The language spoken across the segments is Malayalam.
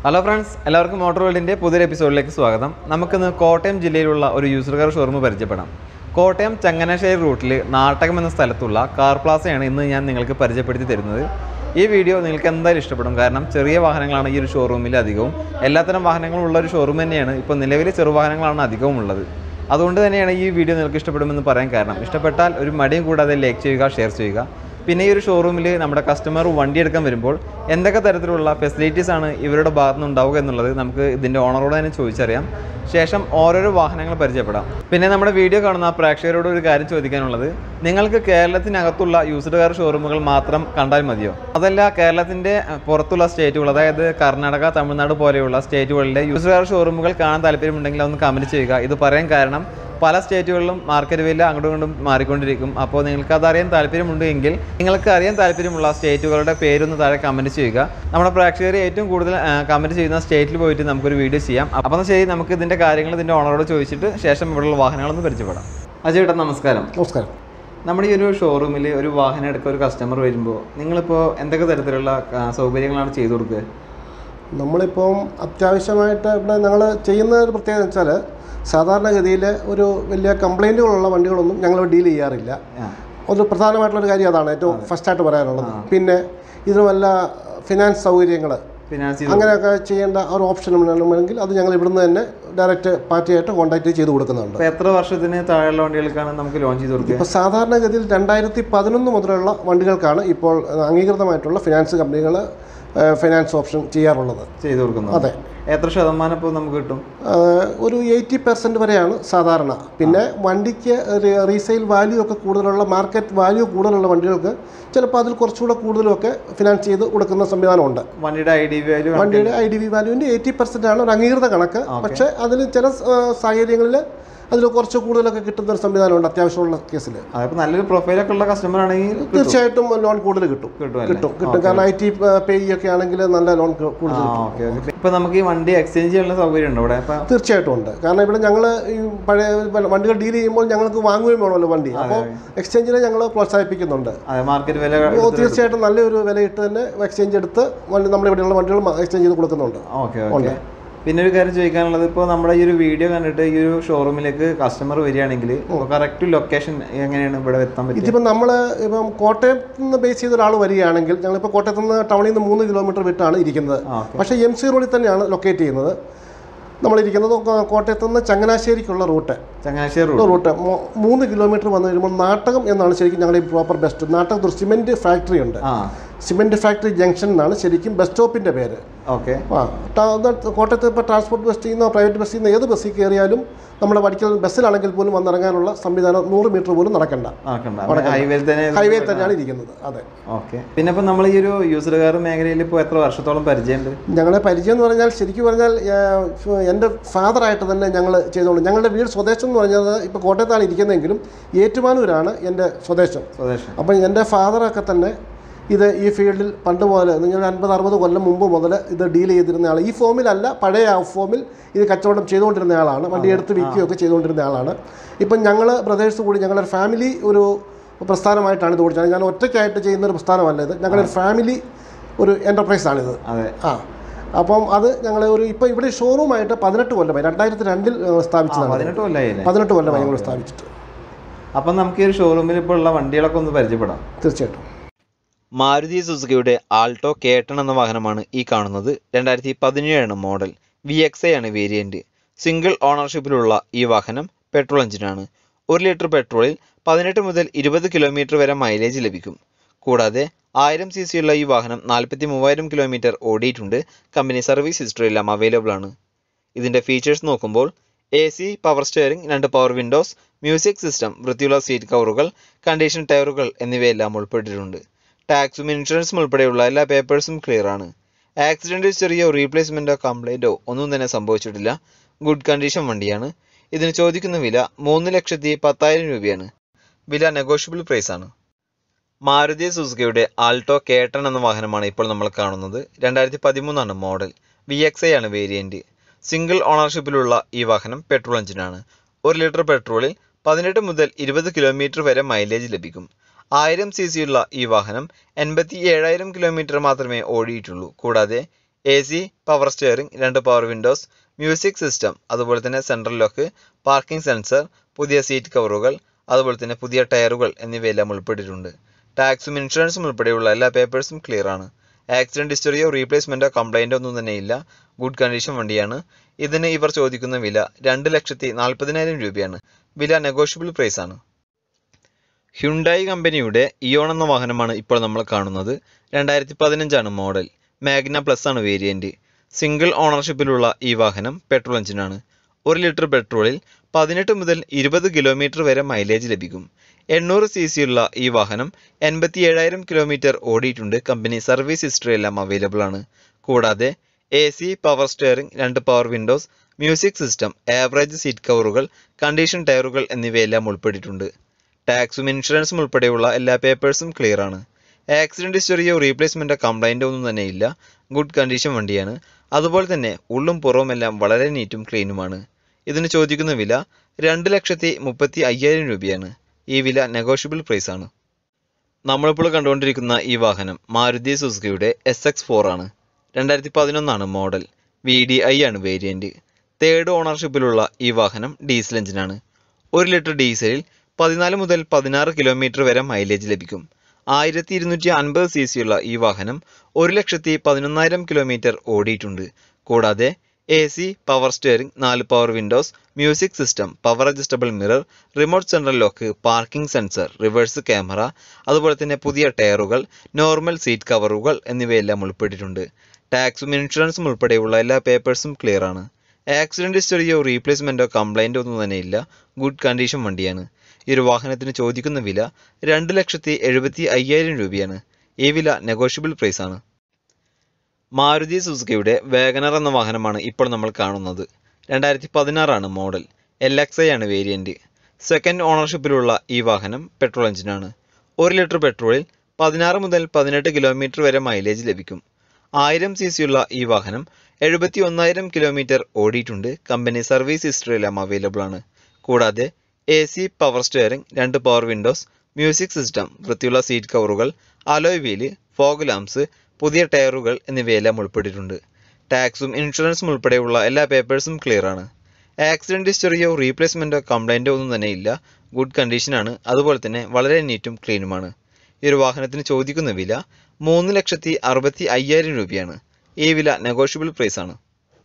ഹലോ ഫ്രണ്ട്സ് എല്ലാവർക്കും മോട്ടോർ വേൾഡിൻ്റെ പുതിയൊരു എപ്പിസോഡിലേക്ക് സ്വാഗതം നമുക്കിന്ന് കോട്ടയം ജില്ലയിലുള്ള ഒരു യൂസർ കാർ ഷോറൂം പരിചയപ്പെടാം കോട്ടയം ചങ്ങനാശ്ശേരി റൂട്ടിൽ നാട്ടകം എന്ന സ്ഥലത്തുള്ള കാർ പ്ലാസയാണ് ഇന്ന് ഞാൻ നിങ്ങൾക്ക് പരിചയപ്പെടുത്തി തരുന്നത് ഈ വീഡിയോ നിങ്ങൾക്ക് എന്തായാലും ഇഷ്ടപ്പെടും കാരണം ചെറിയ വാഹനങ്ങളാണ് ഈ ഒരു ഷോറൂമിൽ അധികവും എല്ലാത്തരം വാഹനങ്ങളും ഉള്ള ഒരു ഷോറൂം തന്നെയാണ് ഇപ്പോൾ നിലവിൽ ചെറുവാഹനങ്ങളാണ് അധികവും ഉള്ളത് അതുകൊണ്ട് തന്നെയാണ് ഈ വീഡിയോ നിങ്ങൾക്ക് ഇഷ്ടപ്പെടുമെന്ന് പറയാൻ കാരണം ഇഷ്ടപ്പെട്ടാൽ ഒരു മടിയും കൂടാതെ ലൈക്ക് ചെയ്യുക ഷെയർ ചെയ്യുക പിന്നെ ഈ ഒരു ഷോറൂമിൽ നമ്മുടെ കസ്റ്റമർ വണ്ടി എടുക്കാൻ വരുമ്പോൾ എന്തൊക്കെ തരത്തിലുള്ള ഫെസിലിറ്റീസ് ആണ് ഇവരുടെ ഭാഗത്ത് നിന്ന് ഉണ്ടാവുക എന്നുള്ളത് നമുക്ക് ഇതിൻ്റെ ഓണറോട് തന്നെ ചോദിച്ചറിയാം ശേഷം ഓരോരോ വാഹനങ്ങൾ പരിചയപ്പെടാം പിന്നെ നമ്മുടെ വീഡിയോ കാണുന്ന പ്രേക്ഷകരോട് ഒരു കാര്യം ചോദിക്കാനുള്ളത് നിങ്ങൾക്ക് കേരളത്തിനകത്തുള്ള യൂസ്ഡ് കാർ ഷോറൂമുകൾ മാത്രം കണ്ടാൽ മതിയോ അതല്ല കേരളത്തിൻ്റെ പുറത്തുള്ള സ്റ്റേറ്റുകൾ അതായത് കർണാടക തമിഴ്നാട് പോലെയുള്ള സ്റ്റേറ്റുകളിലെ യൂസ്ഡ് കാർ ഷോറൂമുകൾ കാണാൻ താല്പര്യമുണ്ടെങ്കിൽ ഒന്ന് കമൻറ്റ് ചെയ്യുക ഇത് പറയാൻ കാരണം പല സ്റ്റേറ്റുകളിലും മാർക്കറ്റ് വില അങ്ങോട്ടും ഇങ്ങോട്ടും മാറിക്കൊണ്ടിരിക്കും അപ്പോൾ നിങ്ങൾക്ക് അതറിയാൻ താല്പര്യമുണ്ട് എങ്കിൽ നിങ്ങൾക്ക് അറിയാൻ താല്പര്യമുള്ള സ്റ്റേറ്റുകളുടെ പേരൊന്ന് താഴെ കമൻറ്റ് ചെയ്യുക നമ്മുടെ പ്രേക്ഷകർ ഏറ്റവും കൂടുതൽ കമൻറ്റ് ചെയ്യുന്ന സ്റ്റേറ്റിൽ പോയിട്ട് നമുക്കൊരു വീഡിയോ ചെയ്യാം അപ്പോൾ ശരി നമുക്ക് ഇതിൻ്റെ കാര്യങ്ങൾ ഇതിൻ്റെ ഓണറോട് ചോദിച്ചിട്ട് ശേഷം ഇവിടെയുള്ള വാഹനങ്ങളൊന്ന് പരിചയപ്പെടാം അജയ് ചേട്ടാ നമസ്കാരം നമസ്കാരം നമ്മുടെ ഈ ഒരു ഷോറൂമിൽ ഒരു വാഹനം എടുക്കാൻ ഒരു കസ്റ്റമർ വരുമ്പോൾ നിങ്ങളിപ്പോൾ എന്തൊക്കെ തരത്തിലുള്ള ആ, സൗകര്യങ്ങളാണ് ചെയ്തു കൊടുക്കുക നമ്മളിപ്പം അത്യാവശ്യമായിട്ട് ഇവിടെ ഞങ്ങൾ ചെയ്യുന്ന ഒരു പ്രത്യേകത വെച്ചാൽ സാധാരണഗതിയിൽ ഒരു വലിയ കംപ്ലൈൻറ്റുകളുള്ള വണ്ടികളൊന്നും ഞങ്ങൾ ഡീൽ ചെയ്യാറില്ല ആ, ഒരു പ്രധാനമായിട്ടുള്ളൊരു കാര്യം അതാണ് ഏറ്റവും ഫസ്റ്റായിട്ട് പറയാനുള്ളത് പിന്നെ ഇതിന് വല്ല ഫിനാൻസ് സൗകര്യങ്ങൾ ഫിനാൻസ് ചെയ്ത് അങ്ങനെയൊക്കെ ചെയ്യേണ്ട ഒരു ഓപ്ഷൻ വേണമെങ്കിൽ അത് ഞങ്ങൾ ഇവിടുന്ന് തന്നെ ഡയറക്റ്റ് പാർട്ടിയായിട്ട് കോൺടാക്ട് ചെയ്ത് കൊടുക്കുന്നുണ്ട് ഇപ്പോൾ എത്ര വർഷത്തിന് താഴെയുള്ള വണ്ടികൾക്കാണ് നമുക്ക് ലോഞ്ച് ചെയ്ത് കൊടുക്കുക ഇപ്പോൾ സാധാരണഗതിയിൽ രണ്ടായിരത്തി പതിനൊന്ന് മുതലുള്ള വണ്ടികൾക്കാണ് ഇപ്പോൾ അംഗീകൃതമായിട്ടുള്ള ഫിനാൻസ് കമ്പനികൾ ഫിനാൻസ് ഓപ്ഷൻ ചെയ്യാറുള്ളത് ചെയ്തു കൊടുക്കുന്നത് അതെ എത്ര ശതമാനം ഇപ്പോൾ നമുക്ക് കിട്ടും ആഹ് ഒരു എയ്റ്റി പെർസെൻറ്റ് വരെയാണ് സാധാരണ പിന്നെ വണ്ടിക്ക് ഒരു റീസെയിൽ വാല്യൂ ഒക്കെ കൂടുതലുള്ള മാർക്കറ്റ് വാല്യൂ കൂടുതലുള്ള വണ്ടികൾക്ക് ചിലപ്പോൾ അതിൽ കുറച്ചുകൂടെ കൂടുതലൊക്കെ ഫിനാൻസ് ചെയ്ത് കൊടുക്കുന്ന സംവിധാനമുണ്ട് വണ്ടിയുടെ ഐ ഡി വാല്യൂ വണ്ടിയുടെ ഐ ഡി വി വാല്യൂവിൻ്റെ എയ്റ്റി പെർസെൻ്റ് ആണ് ഒരു അംഗീകൃത കണക്ക് പക്ഷേ അതിൽ ചില ആഹ് സാഹചര്യങ്ങളിൽ അതിൽ കുറച്ച് കൂടുതലൊക്കെ കിട്ടുന്ന ഒരു സംവിധാനമുണ്ട് അത്യാവശ്യമുള്ള കേസിൽ അതിപ്പോൾ നല്ലൊരു പ്രൊഫൈലൊക്കെ ഉള്ള കസ്റ്റമർ ആണെങ്കിൽ കിട്ടും തീർച്ചയായിട്ടും ലോൺ കൂടുതൽ കിട്ടും കിട്ടുമല്ലേ? കിട്ടും കിട്ടും കാരണം ഐ ടി പേ ഒക്കെ ആണെങ്കിൽ നല്ല ലോൺ കൂടുതൽ ആ ഓക്കെ ഓക്കെ ഇപ്പോൾ നമുക്ക് ഈ വണ്ടി എക്സ്ചേഞ്ച് ചെയ്യാനുള്ള സൗകര്യം ഉണ്ടോ ഇവിടെ അപ്പോൾ തീർച്ചയായിട്ടും ഉണ്ട് കാരണം ഇവിടെ ഞങ്ങൾ ഈ പഴയ വ- വണ്ടികൾ ഡീൽ ചെയ്യുമ്പോൾ ഞങ്ങൾക്ക് വാങ്ങുകയും വേണമല്ലോ വണ്ടി അപ്പോൾ എക്സ്ചേഞ്ചിനെ ഞങ്ങൾ പ്രോത്സാഹിപ്പിക്കുന്നുണ്ട് അതെ മാർക്കറ്റ് വില അപ്പോൾ തീർച്ചയായിട്ടും നല്ലൊരു വിലയിട്ട് തന്നെ എക്സ്ചേഞ്ച് എടുത്ത് വണ്ടി നമ്മുടെ ഇവിടെയുള്ള വണ്ടികൾ എക്സ്ചേഞ്ച് ചെയ്ത് കൊടുക്കുന്നുണ്ട് ഓക്കെ ഓക്കെ പിന്നെ ഒരു കാര്യം ചോദിക്കാനുള്ളത് ഇപ്പോൾ നമ്മുടെ ഈ ഒരു വീഡിയോ കണ്ടിട്ട് ഈ ഒരു ഷോറൂമിലേക്ക് കസ്റ്റമർ വരികയാണെങ്കിൽ കറക്റ്റ് ലൊക്കേഷൻ എങ്ങനെയാണ് ഇവിടെ എത്താൻ പറ്റുക ഇതിപ്പോൾ നമ്മൾ ഇപ്പം കോട്ടയത്ത് നിന്ന് ബേസ് ചെയ്ത ഒരാൾ വരികയാണെങ്കിൽ ഞങ്ങളിപ്പോൾ കോട്ടയത്ത് നിന്ന് ടൗണിൽ നിന്ന് മൂന്ന് കിലോമീറ്റർ വിട്ടാണ് ഇരിക്കുന്നത് ആ, ഓക്കെ പക്ഷേ എം സി റോഡിൽ തന്നെയാണ് ലൊക്കേറ്റ് ചെയ്യുന്നത് നമ്മളിരിക്കുന്നത് കോ- കോട്ടയത്ത് നിന്ന് ചങ്ങനാശ്ശേരിക്കുള്ള റൂട്ട് ചങ്ങനാശ്ശേരി റോഡ് റൂട്ട് മൂ- മൂന്ന് കിലോമീറ്റർ വന്നു കഴിയുമ്പോൾ നാട്ടകം എന്നാണ് ശരിക്കും ഞങ്ങളുടെ ഈ പ്രോപ്പർ ബസ് സ്റ്റോപ്പ് നാട്ടകത്ത് ഒരു സിമെൻറ്റ് ഫാക്ടറി ഉണ്ട് ആ സിമെൻറ്റ് ഫാക്ടറി ജംഗ്ഷൻ എന്നാണ് ശരിക്കും ബസ് സ്റ്റോപ്പിൻ്റെ പേര് ഓക്കെ ആ ട- അത് കോട്ടയത്ത് ഇപ്പോൾ ട്രാൻസ്പോർട്ട് ബസ്സിൽ നിന്നോ പ്രൈവറ്റ് ബസ്സിൽ നിന്ന് ഏത് ബസ്സിൽ കയറിയാലും നമ്മുടെ വടിക്കൽ ബസ്സിലാണെങ്കിൽ പോലും വന്നിറങ്ങാനുള്ള സംവിധാനം നൂറ് മീറ്റർ പോലും നടക്കണ്ട നടക്കണ്ട ഹൈവേയിൽ തന്നെ ഹൈവേ തന്നെയാണ് ഇരിക്കുന്നത് അതെ ഓക്കെ പിന്നെ ഇപ്പം നമ്മൾ ഈ ഒരു യൂസർ കാർ മേഖലയിൽ ഇപ്പോൾ എത്ര വർഷത്തോളം പരിചയമുണ്ട് ഞങ്ങളെ പരിചയം എന്ന് പറഞ്ഞാൽ ശരിക്കും പറഞ്ഞാൽ ഏഹ്, എൻ്റെ ഫാദറായിട്ട് തന്നെ ഞങ്ങൾ ചെയ്തോളൂ ഞങ്ങളുടെ വീട് സ്വദേശം എന്ന് പറഞ്ഞത് ഇപ്പോൾ കോട്ടയത്താണ് ഇരിക്കുന്നതെങ്കിലും ഏറ്റുമാനൂരാണ് എൻ്റെ സ്വദേശം സ്വദേശം അപ്പം എൻ്റെ ഫാദറൊക്കെ തന്നെ ഇത് ഈ ഫീൽഡിൽ പണ്ട് മുതൽ നിങ്ങൾ അൻപത് അറുപത് കൊല്ലം മുമ്പ് മുതൽ ഇത് ഡീൽ ചെയ്തിരുന്ന ആൾ ഈ ഫോമിലല്ല പഴയ ആ ഫോമിൽ ഇത് കച്ചവടം ചെയ്തുകൊണ്ടിരുന്ന ആളാണ് വണ്ടി എടുത്ത് വിൽക്കുകയൊക്കെ ചെയ്തുകൊണ്ടിരുന്ന ആളാണ് ഇപ്പം ഞങ്ങൾ ബ്രദേഴ്സ് കൂടി ഞങ്ങളുടെ ഫാമിലി ഒരു പ്രസ്ഥാനമായിട്ടാണ് ഇത് ഓടിച്ചത് ഞാൻ ഒറ്റയ്ക്കായിട്ട് ചെയ്യുന്ന ഒരു പ്രസ്ഥാനമല്ല ഇത് ഞങ്ങളുടെ ഫാമിലി ഒരു എൻ്റർപ്രൈസാണിത് അതെ ആ അപ്പം അത് ഞങ്ങൾ ഒരു ഇപ്പോൾ ഇവിടെ ഷോറൂമായിട്ട് പതിനെട്ട് കൊല്ലമായി രണ്ടായിരത്തി രണ്ടിൽ സ്ഥാപിച്ചതാണ് പതിനെട്ട് കൊല്ലമായില്ലേ പതിനെട്ട് കൊല്ലമായി ഞങ്ങൾ സ്ഥാപിച്ചിട്ട് അപ്പം നമുക്ക് ഈ ഒരു ഷോറൂമിൽ ഇപ്പോൾ ഉള്ള വണ്ടികളൊക്കെ ഒന്ന് പരിചയപ്പെടാം തീർച്ചയായിട്ടും മാരുതി സുസുക്കിയുടെ ആൾട്ടോ കേട്ടൺ എന്ന വാഹനമാണ് ഈ കാണുന്നത് രണ്ടായിരത്തി പതിനേഴാണ് മോഡൽ വി എക്സ് ഐ ആണ് വേരിയന്റ് സിംഗിൾ ഓണർഷിപ്പിലുള്ള ഈ വാഹനം പെട്രോൾ എഞ്ചിനാണ് ഒരു ലിറ്റർ പെട്രോളിൽ പതിനെട്ട് മുതൽ ഇരുപത് കിലോമീറ്റർ വരെ മൈലേജ് ലഭിക്കും കൂടാതെ ആയിരം സി സി ഉള്ള ഈ വാഹനം നാൽപ്പത്തി മൂവായിരം കിലോമീറ്റർ ഓടിയിട്ടുണ്ട് കമ്പനി സർവീസ് ഹിസ്റ്ററി എല്ലാം അവൈലബിൾ ആണ് ഇതിൻ്റെ ഫീച്ചേഴ്സ് നോക്കുമ്പോൾ എ സി പവർ സ്റ്റിയറിംഗ് രണ്ട് പവർ വിൻഡോസ് മ്യൂസിക് സിസ്റ്റം വൃത്തിയുള്ള സീറ്റ് കവറുകൾ കണ്ടീഷൻ ടയറുകൾ എന്നിവയെല്ലാം ഉൾപ്പെട്ടിട്ടുണ്ട് ടാക്സും ഇൻഷുറൻസും ഉൾപ്പെടെയുള്ള എല്ലാ പേപ്പേഴ്സും ക്ലിയർ ആണ് ആക്സിഡൻറ്റ് ഹിസ്റ്ററിയോ റീപ്ലേസ്മെൻറ്റോ കംപ്ലൈൻറ്റോ ഒന്നും തന്നെ സംഭവിച്ചിട്ടില്ല ഗുഡ് കണ്ടീഷൻ വണ്ടിയാണ് ഇതിന് ചോദിക്കുന്ന വില മൂന്ന് ലക്ഷത്തി പത്തായിരം രൂപയാണ് വില നെഗോഷ്യബിൾ പ്രൈസ് ആണ് മാരുതി സുസുക്കിയുടെ ആൾട്ടോ കേട്ടൺ എന്ന വാഹനമാണ് ഇപ്പോൾ നമ്മൾ കാണുന്നത് രണ്ടായിരത്തി പതിമൂന്നാണ് മോഡൽ വി എക്സ് ഐ ആണ് വേരിയന്റ് സിംഗിൾ ഓണർഷിപ്പിലുള്ള ഈ വാഹനം പെട്രോൾ എഞ്ചിനാണ് ഒരു ലിറ്റർ പെട്രോളിൽ പതിനെട്ട് മുതൽ ഇരുപത് കിലോമീറ്റർ വരെ മൈലേജ് ലഭിക്കും ആയിരം സി സിയുള്ള ഈ വാഹനം എൺപത്തി ഏഴായിരം കിലോമീറ്റർ മാത്രമേ ഓടിയിട്ടുള്ളൂ കൂടാതെ എ സി പവർ സ്റ്റിയറിംഗ് രണ്ട് പവർ വിൻഡോസ് മ്യൂസിക് സിസ്റ്റം അതുപോലെ തന്നെ സെൻട്രൽ ലോക്ക് പാർക്കിംഗ് സെൻസർ പുതിയ സീറ്റ് കവറുകൾ അതുപോലെ തന്നെ പുതിയ ടയറുകൾ എന്നിവയെല്ലാം ഉൾപ്പെട്ടിട്ടുണ്ട് ടാക്സും ഇൻഷുറൻസും ഉൾപ്പെടെയുള്ള എല്ലാ പേപ്പേഴ്സും ക്ലിയർ ആണ് ആക്സിഡന്റ് ഹിസ്റ്ററിയോ റീപ്ലേസ്മെന്റോ കംപ്ലൈന്റോ ഒന്നും തന്നെ ഇല്ല ഗുഡ് കണ്ടീഷൻ വണ്ടിയാണ് ഇതിന് ഇവർ ചോദിക്കുന്ന വില രണ്ട് ലക്ഷത്തി നാൽപ്പതിനായിരം രൂപയാണ് വില നെഗോഷ്യബിൾ പ്രൈസ് ആണ് ഹ്യുണ്ടായി കമ്പനിയുടെ ഇയോൺ എന്ന വാഹനമാണ് ഇപ്പോൾ നമ്മൾ കാണുന്നത് രണ്ടായിരത്തി പതിനഞ്ചാണ് മോഡൽ മാഗ്ന പ്ലസ് ആണ് വേരിയന്റ് സിംഗിൾ ഓണർഷിപ്പിലുള്ള ഈ വാഹനം പെട്രോൾ എഞ്ചിനാണ് ഒരു ലിറ്റർ പെട്രോളിൽ പതിനെട്ട് മുതൽ ഇരുപത് കിലോമീറ്റർ വരെ മൈലേജ് ലഭിക്കും എണ്ണൂറ് സി സി ഉള്ള ഈ വാഹനം എൺപത്തി ഏഴായിരം കിലോമീറ്റർ ഓടിയിട്ടുണ്ട് കമ്പനി സർവീസ് ഹിസ്റ്ററി എല്ലാം അവൈലബിൾ ആണ് കൂടാതെ എ സി പവർ സ്റ്റിയറിംഗ് രണ്ട് power windows music system average seat കവറുകൾ കണ്ടീഷൻ ടയറുകൾ എന്നിവയെല്ലാം ഉൾപ്പെട്ടിട്ടുണ്ട് ടാക്സും ഇൻഷുറൻസും ഉൾപ്പെടെയുള്ള എല്ലാ പേപ്പേഴ്സും ക്ലിയർ ആണ് ആക്സിഡന്റ് ഹിസ്റ്ററിയോ റീപ്ലേസ്മെന്റോ കംപ്ലൈന്റോ ഒന്നും തന്നെ ഇല്ല ഗുഡ് കണ്ടീഷൻ വണ്ടിയാണ് അതുപോലെ തന്നെ ഉള്ളും പുറവും എല്ലാം വളരെ നീറ്റും ക്ലീനുമാണ് ഇതിന് ചോദിക്കുന്ന വില രണ്ട് ലക്ഷത്തി മുപ്പത്തി അയ്യായിരം രൂപയാണ് ഈ വില നെഗോഷ്യബിൾ പ്രൈസ് ആണ് നമ്മളിപ്പോൾ കണ്ടുകൊണ്ടിരിക്കുന്ന ഈ വാഹനം മാരുതി സുസുക്കിയുടെ എസ് എക്സ് ഫോർ ആണ് രണ്ടായിരത്തി പതിനൊന്നാണ് മോഡൽ വി ഡി ഐ ആണ് വേരിയന്റ് തേർഡ് ഓണർഷിപ്പിലുള്ള ഈ വാഹനം ഡീസൽ എഞ്ചിനാണ് ഒരു ലിറ്റർ ഡീസലിൽ പതിനാല് മുതൽ പതിനാറ് കിലോമീറ്റർ വരെ മൈലേജ് ലഭിക്കും ആയിരത്തി ഇരുന്നൂറ്റി അൻപത് സി സി ഉള്ള ഈ വാഹനം ഒരു ലക്ഷത്തി പതിനൊന്നായിരം കിലോമീറ്റർ ഓടിയിട്ടുണ്ട് കൂടാതെ എ സി പവർ സ്റ്റിയറിംഗ് നാല് power windows music system power adjustable mirror remote central lock parking sensor reverse camera അതുപോലെ തന്നെ പുതിയ ടയറുകൾ നോർമൽ സീറ്റ് കവറുകൾ എന്നിവയെല്ലാം ഉൾപ്പെട്ടിട്ടുണ്ട് ടാക്സും ഇൻഷുറൻസും ഉൾപ്പെടെയുള്ള എല്ലാ പേപ്പേഴ്സും ക്ലിയർ ആണ് ആക്സിഡന്റ് ഹിസ്റ്ററിയോ റീപ്ലേസ്മെന്റോ കംപ്ലൈന്റോ ഒന്നും തന്നെ ഇല്ല ഗുഡ് കണ്ടീഷൻ വണ്ടിയാണ് ഈ ഒരു വാഹനത്തിന് ചോദിക്കുന്ന വില രണ്ട് ലക്ഷത്തി എഴുപത്തി അയ്യായിരം രൂപയാണ് ഈ വില നെഗോഷ്യബിൾ പ്രൈസ് ആണ് മാരുതി സുസുക്കിയുടെ വേഗനർ എന്ന വാഹനമാണ് ഇപ്പോൾ നമ്മൾ കാണുന്നത് രണ്ടായിരത്തി പതിനാറാണ് മോഡൽ എൽ എക്സ് ഐ ആണ് വേരിയന്റ് സെക്കൻഡ് ഓണർഷിപ്പിലുള്ള ഈ വാഹനം പെട്രോൾ എഞ്ചിനാണ് ഒരു ലിറ്റർ പെട്രോളിൽ പതിനാറ് മുതൽ പതിനെട്ട് കിലോമീറ്റർ വരെ മൈലേജ് ലഭിക്കും ആയിരം സി സി ഉള്ള ഈ വാഹനം എഴുപത്തി ഒന്നായിരം കിലോമീറ്റർ ഓടിയിട്ടുണ്ട് കമ്പനി സർവീസ് ഹിസ്റ്ററി എല്ലാം അവൈലബിൾ ആണ് കൂടാതെ എ സി പവർ സ്റ്റിയറിംഗ് രണ്ട് പവർ വിൻഡോസ് മ്യൂസിക് സിസ്റ്റം വൃത്തിയുള്ള സീറ്റ് കവറുകൾ അലോയ് വീല് ഫോഗ് ലാംപ്സ് പുതിയ ടയറുകൾ എന്നിവയെല്ലാം ഉൾപ്പെട്ടിട്ടുണ്ട് ടാക്സും ഇൻഷുറൻസും ഉൾപ്പെടെയുള്ള എല്ലാ പേപ്പേഴ്സും ക്ലിയർ ആണ് ആക്സിഡന്റ് ഹിസ്റ്ററിയോ റീപ്ലേസ്മെന്റോ കംപ്ലൈന്റോ ഒന്നും തന്നെ ഇല്ല ഗുഡ് കണ്ടീഷനാണ് അതുപോലെ തന്നെ വളരെ നീറ്റും ക്ലീനുമാണ് ഈ ഒരു വാഹനത്തിന് ചോദിക്കുന്ന വില മൂന്ന് ലക്ഷത്തി അറുപത്തി അയ്യായിരം രൂപയാണ് ഈ വില നെഗോഷ്യബിൾ പ്രൈസ് ആണ്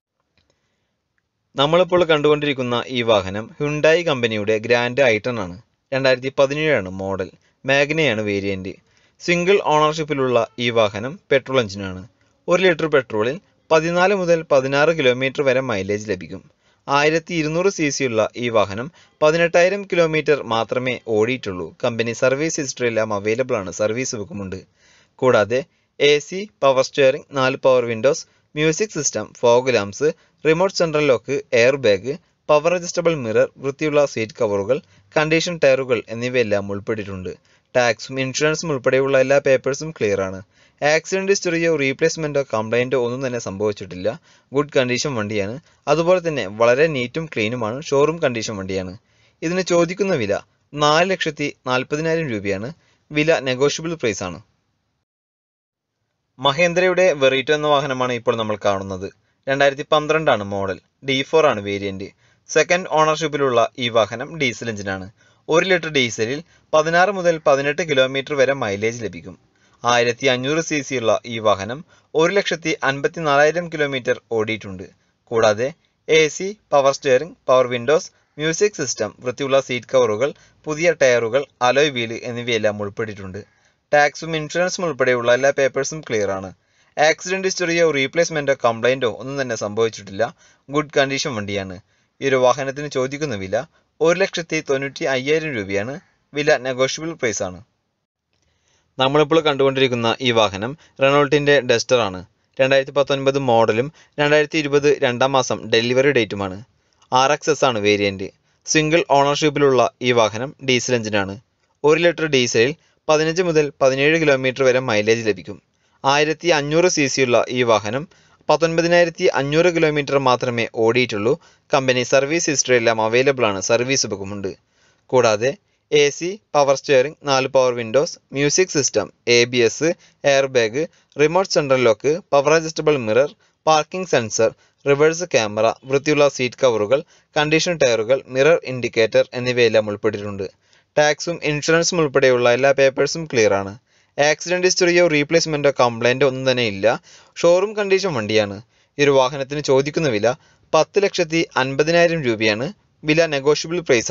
നമ്മളിപ്പോൾ കണ്ടുകൊണ്ടിരിക്കുന്ന ഈ വാഹനം ഹുണ്ടായി കമ്പനിയുടെ ഗ്രാൻഡ് ഐട്ടൺ ആണ് രണ്ടായിരത്തി പതിനേഴാണ് മോഡൽ മാഗ്നയാണ് വേരിയന്റ് സിംഗിൾ ഓണർഷിപ്പിലുള്ള ഈ വാഹനം പെട്രോൾ എഞ്ചിനാണ് ഒരു ലിറ്റർ പെട്രോളിൽ പതിനാല് മുതൽ പതിനാറ് കിലോമീറ്റർ വരെ മൈലേജ് ലഭിക്കും ആയിരത്തി ഇരുന്നൂറ് സി സി ഉള്ള ഈ വാഹനം പതിനെട്ടായിരം കിലോമീറ്റർ മാത്രമേ ഓടിയിട്ടുള്ളൂ കമ്പനി സർവീസ് ഹിസ്റ്ററി എല്ലാം അവൈലബിൾ ആണ് സർവീസ് ബുക്കുമുണ്ട് കൂടാതെ എ സി പവർ സ്റ്റിയറിംഗ് നാല് power windows music system fog lamps remote central lock air bag power adjustable mirror വൃത്തിയുള്ള സീറ്റ് കവറുകൾ കണ്ടീഷൻ ടയറുകൾ എന്നിവയെല്ലാം ഉൾപ്പെട്ടിട്ടുണ്ട് ടാക്സും ഇൻഷുറൻസും ഉൾപ്പെടെയുള്ള എല്ലാ പേപ്പേഴ്സും ക്ലിയർ ആണ് ആക്സിഡന്റ് ഹിസ്റ്ററിയോ റീപ്ലേസ്മെന്റോ കംപ്ലൈന്റോ ഒന്നും തന്നെ സംഭവിച്ചിട്ടില്ല ഗുഡ് കണ്ടീഷൻ വണ്ടിയാണ് അതുപോലെ തന്നെ വളരെ നീറ്റും ക്ലീനുമാണ് ഷോറൂം കണ്ടീഷൻ വണ്ടിയാണ് ഇതിന് ചോദിക്കുന്ന വില നാല് ലക്ഷത്തി നാൽപ്പതിനായിരം രൂപയാണ് വില നെഗോഷ്യബിൾ പ്രൈസ് ആണ് മഹേന്ദ്രയുടെ വെറീറ്റോ എന്ന വാഹനമാണ് ഇപ്പോൾ നമ്മൾ കാണുന്നത് രണ്ടായിരത്തി പന്ത്രണ്ടാണ് മോഡൽ ഡി ഫോർ ആണ് വേരിയന്റ് സെക്കൻഡ് ഓണർഷിപ്പിലുള്ള ഈ വാഹനം ഡീസൽ എഞ്ചിനാണ് ഒരു ലിറ്റർ ഡീസലിൽ പതിനാറ് മുതൽ പതിനെട്ട് കിലോമീറ്റർ വരെ മൈലേജ് ലഭിക്കും ആയിരത്തി അഞ്ഞൂറ് സി സി ഉള്ള ഈ വാഹനം ഒരു ലക്ഷത്തി അൻപത്തി നാലായിരം കിലോമീറ്റർ ഓടിയിട്ടുണ്ട് കൂടാതെ A C power steering power windows music system വൃത്തിയുള്ള സീറ്റ് കവറുകൾ പുതിയ ടയറുകൾ അലോയ് വീല് എന്നിവയെല്ലാം ഉൾപ്പെട്ടിട്ടുണ്ട് ടാക്സും ഇൻഷുറൻസും ഉൾപ്പെടെയുള്ള എല്ലാ പേപ്പേഴ്സും ക്ലിയർ ആണ് ആക്സിഡന്റ് ഹിസ്റ്ററിയോ റീപ്ലേസ്മെന്റോ കംപ്ലൈന്റോ ഒന്നും തന്നെ സംഭവിച്ചിട്ടില്ല ഗുഡ് കണ്ടീഷൻ വണ്ടിയാണ് ഈ ഒരു വാഹനത്തിന് ചോദിക്കുന്ന വില ഒരു ലക്ഷത്തി തൊണ്ണൂറ്റി അയ്യായിരം രൂപയാണ് വില നെഗോഷ്യബിൾ പ്രൈസ് ആണ് നമ്മളിപ്പോൾ കണ്ടുകൊണ്ടിരിക്കുന്ന ഈ വാഹനം റെനോൾട്ടിൻ്റെ ഡസ്റ്റർ ആണ് രണ്ടായിരത്തി പത്തൊൻപത് മോഡലും രണ്ടായിരത്തി ഇരുപത് രണ്ടാം മാസം ഡെലിവറി ഡേറ്റുമാണ് ആർ എക്സ് എസ് ആണ് വേരിയന്റ് സിംഗിൾ ഓണർഷിപ്പിലുള്ള ഈ വാഹനം ഡീസൽ എഞ്ചിനാണ് ഒരു ലിറ്റർ ഡീസലിൽ പതിനഞ്ച് മുതൽ പതിനേഴ് കിലോമീറ്റർ വരെ മൈലേജ് ലഭിക്കും ആയിരത്തി അഞ്ഞൂറ് സി സി ഉള്ള ഈ വാഹനം പത്തൊൻപതിനായിരത്തി അഞ്ഞൂറ് കിലോമീറ്റർ മാത്രമേ ഓടിയിട്ടുള്ളൂ കമ്പനി സർവീസ് ഹിസ്റ്ററി എല്ലാം അവൈലബിൾ ആണ് സർവീസ് ബുക്കുമുണ്ട് കൂടാതെ എ സി പവർ സ്റ്റിയറിംഗ് നാല് power windows music system A B S air bag remote central lock power adjustable mirror parking sensor reverse camera വൃത്തിയുള്ള സീറ്റ് കവറുകൾ കണ്ടീഷൻ ടയറുകൾ മിറർ ഇൻഡിക്കേറ്റർ എന്നിവയെല്ലാം ഉൾപ്പെട്ടിട്ടുണ്ട് ടാക്സും ഇൻഷുറൻസും ഉൾപ്പെടെയുള്ള എല്ലാ പേപ്പേഴ്സും ക്ലിയർ ആണ് ആക്സിഡന്റ് ഹിസ്റ്ററിയോ റീപ്ലേസ്മെന്റോ കംപ്ലൈന്റോ ഒന്നും തന്നെ ഇല്ല ഷോറൂം കണ്ടീഷൻ വണ്ടിയാണ് ഈ ഒരു വാഹനത്തിന് ചോദിക്കുന്ന വില പത്ത് ലക്ഷത്തി അൻപതിനായിരം രൂപയാണ് വില നെഗോഷ്യബിൾ പ്രൈസ്